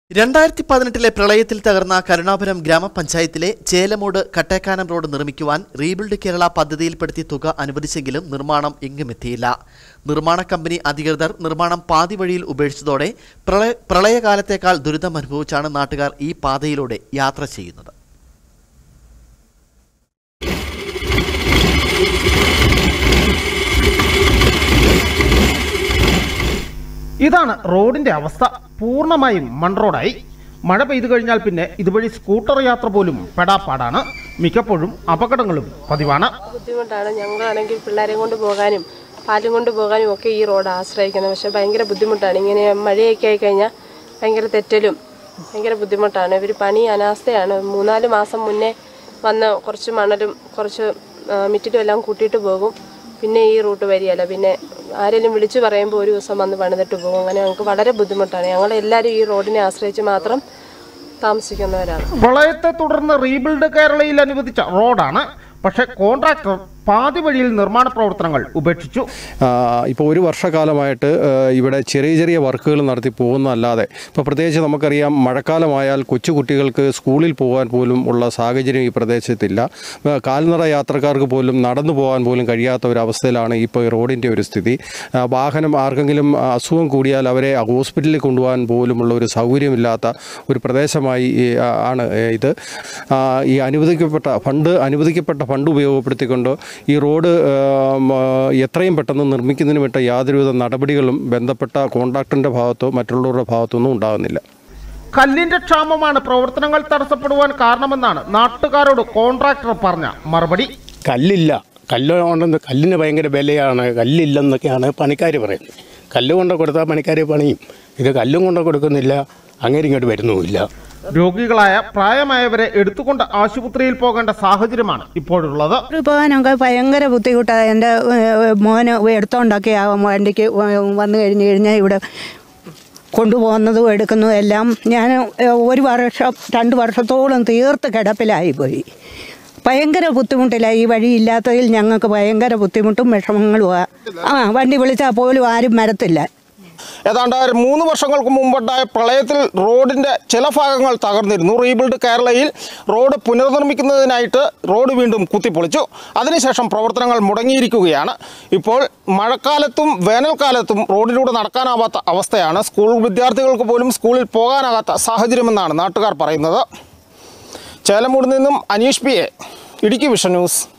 രണ്ടായിരത്തി പതിനെട്ടിലെ പ്രളയത്തിൽ തകർന്ന കരുണാപുരം ഗ്രാമപഞ്ചായത്തിലെ ചേലമൂട് കട്ടേക്കാനം റോഡ് നിർമ്മിക്കുവാൻ റീബിൽഡ് കേരള പദ്ധതിയിൽപ്പെടുത്തി തുക അനുവദിച്ചെങ്കിലും നിർമ്മാണം എങ്ങുമെത്തിയില്ല നിർമ്മാണ കമ്പനി അധികൃതർ നിർമ്മാണം പാതി വഴിയിൽ ഉപേക്ഷിച്ചതോടെ പ്രളയ പ്രളയകാലത്തേക്കാൾ ദുരിതം അനുഭവിച്ചാണ് നാട്ടുകാർ ഈ പാതയിലൂടെ യാത്ര ചെയ്യുന്നത് ഇതാണ് റോഡിന്റെ അവസ്ഥ പൂർണ്ണമായും മൺ റോഡായി മഴ പെയ്തു കഴിഞ്ഞാൽ പിന്നെ ഇതുവഴി സ്കൂട്ടർ യാത്ര പോലും പെടാപ്പാടാണ് മിക്കപ്പോഴും അപകടങ്ങളും പതിവാണ് ബുദ്ധിമുട്ടാണ് ഞങ്ങളാണെങ്കിൽ പിള്ളേരെ കൊണ്ട് പോകാനും പാലും കൊണ്ട് പോകാനും ഒക്കെ ഈ റോഡ് ആശ്രയിക്കുന്നത് പക്ഷെ ഭയങ്കര ബുദ്ധിമുട്ടാണ് ഇങ്ങനെ മഴയൊക്കെ ആയി കഴിഞ്ഞാൽ ഭയങ്കര തെറ്റലും ഭയങ്കര ബുദ്ധിമുട്ടാണ് ഇവർ പണി അനാസ്ഥയാണ് മൂന്നാല് മാസം മുന്നേ വന്ന് കുറച്ച് മണലും കുറച്ച് ആ, മിറ്റിലും എല്ലാം കൂട്ടിയിട്ട് പോകും പിന്നെ ഈ റൂട്ട് വരികയല്ല പിന്നെ ആരെങ്കിലും വിളിച്ചു പറയുമ്പോൾ ഒരു ദിവസം വന്ന് പണിതിട്ട് പോകും അങ്ങനെ ഞങ്ങൾക്ക് വളരെ ബുദ്ധിമുട്ടാണ് ഞങ്ങൾ എല്ലാവരും ഈ റോഡിനെ ആശ്രയിച്ച് മാത്രം താമസിക്കുന്നവരാണ് പ്രളയത്തെ തുടർന്ന് റീബിൽഡ് കേരളയിൽ അനുവദിച്ച റോഡാണ് പക്ഷേ കോൺട്രാക്ടർ പാതി വഴിയിൽ നിർമ്മാണ പ്രവർത്തനങ്ങൾ ഉപേക്ഷിച്ചു ഇപ്പോൾ ഒരു വർഷക്കാലമായിട്ട് ആ, ഇവിടെ ചെറിയ ചെറിയ വർക്കുകൾ നടത്തി പോകുന്നതല്ലാതെ ഇപ്പോൾ പ്രത്യേകിച്ച് നമുക്കറിയാം മഴക്കാലമായാൽ കൊച്ചു കുട്ടികൾക്ക് സ്കൂളിൽ പോകാൻ പോലും ഉള്ള സാഹചര്യം ഈ പ്രദേശത്തില്ല ആ, കാൽനട യാത്രക്കാർക്ക് പോലും നടന്നു പോകാൻ പോലും കഴിയാത്ത ഒരു അവസ്ഥയിലാണ് ഇപ്പോൾ ഈ റോഡിൻ്റെ ഒരു സ്ഥിതി ആ, വാഹനം ആർക്കെങ്കിലും അസുഖം കൂടിയാൽ അവരെ ഹോസ്പിറ്റലിൽ കൊണ്ടുപോകാൻ പോലുമുള്ള ഒരു സൗകര്യമില്ലാത്ത ഒരു പ്രദേശമായി ഈ, ആ, ആണ് ഏ, ഇത് ആ, ഈ അനുവദിക്കപ്പെട്ട ഫണ്ട് അനുവദിക്കപ്പെട്ട ഫണ്ട് ഉപയോഗപ്പെടുത്തിക്കൊണ്ട് ഈ റോഡ് ആം, ആ, എത്രയും പെട്ടെന്ന് നിർമ്മിക്കുന്നതിന് വേണ്ട യാതൊരുവിധ നടപടികളും ബന്ധപ്പെട്ട കോൺട്രാക്ടറിൻ്റെ ഭാഗത്തോ മറ്റുള്ളവരുടെ ഭാഗത്തോ ഒന്നും ഉണ്ടാകുന്നില്ല കല്ലിന്റെ ക്ഷാമമാണ് പ്രവർത്തനങ്ങൾ തടസ്സപ്പെടുവാൻ കാരണമെന്നാണ് നാട്ടുകാരോട് കോൺട്രാക്ടർ പറഞ്ഞ മറുപടി കല്ലില്ല കല്ല് കൊണ്ടെന്ന് കല്ലിന് ഭയങ്കര വിലയാണ് കല്ലില്ലെന്നൊക്കെയാണ് പണിക്കാർ പറയുന്നത് കല്ല് കൊണ്ട് കൊടുത്താൽ പണിക്കാർ പണിയും ഇത് കല്ലും കൊണ്ട് കൊടുക്കുന്നില്ല അങ്ങനെ ഇങ്ങോട്ട് വരുന്നുമില്ല രോഗികളായ പ്രായമായവരെ എടുത്തുകൊണ്ട് ആശുപത്രിയിൽ പോകേണ്ട സാഹചര്യമാണ് ഇപ്പോഴുള്ളത് ഒരു പോകാനൊക്കെ ഭയങ്കര ബുദ്ധിമുട്ടാണ് എൻ്റെ ഏഹ്, മോന് എടുത്തോണ്ടൊക്കെ ആ വണ്ടിക്ക് വന്നു കഴിഞ്ഞ് കഴിഞ്ഞാൽ ഇവിടെ കൊണ്ടുപോകുന്നതും എടുക്കുന്നതും എല്ലാം ഞാൻ ഏഹ്, ഒരു വർഷം രണ്ട് വർഷത്തോളം തീർത്ത് കിടപ്പിലായി പോയി ഭയങ്കര ബുദ്ധിമുട്ടില്ല ഈ വഴി ഇല്ലാത്തതിൽ ഞങ്ങൾക്ക് ഭയങ്കര ബുദ്ധിമുട്ടും വിഷമങ്ങളുമാണ് ആ വണ്ടി വിളിച്ചാൽ പോലും ആരും വരത്തില്ല ഏതാണ്ട് മൂന്ന് വർഷങ്ങൾക്ക് മുമ്പുണ്ടായ പ്രളയത്തിൽ റോഡിൻ്റെ ചില ഭാഗങ്ങൾ തകർന്നിരുന്നു റീബിൽഡ് കേരളയിൽ റോഡ് പുനർനിർമ്മിക്കുന്നതിനായിട്ട് റോഡ് വീണ്ടും കുത്തിപ്പൊളിച്ചു അതിനുശേഷം പ്രവർത്തനങ്ങൾ മുടങ്ങിയിരിക്കുകയാണ് ഇപ്പോൾ മഴക്കാലത്തും വേനൽക്കാലത്തും റോഡിലൂടെ നടക്കാനാവാത്ത അവസ്ഥയാണ് സ്കൂൾ വിദ്യാർത്ഥികൾക്ക് പോലും സ്കൂളിൽ പോകാനാകാത്ത സാഹചര്യമെന്നാണ് നാട്ടുകാർ പറയുന്നത് ചേലമൂട് നിന്നും Aneesh P A Idukki vision news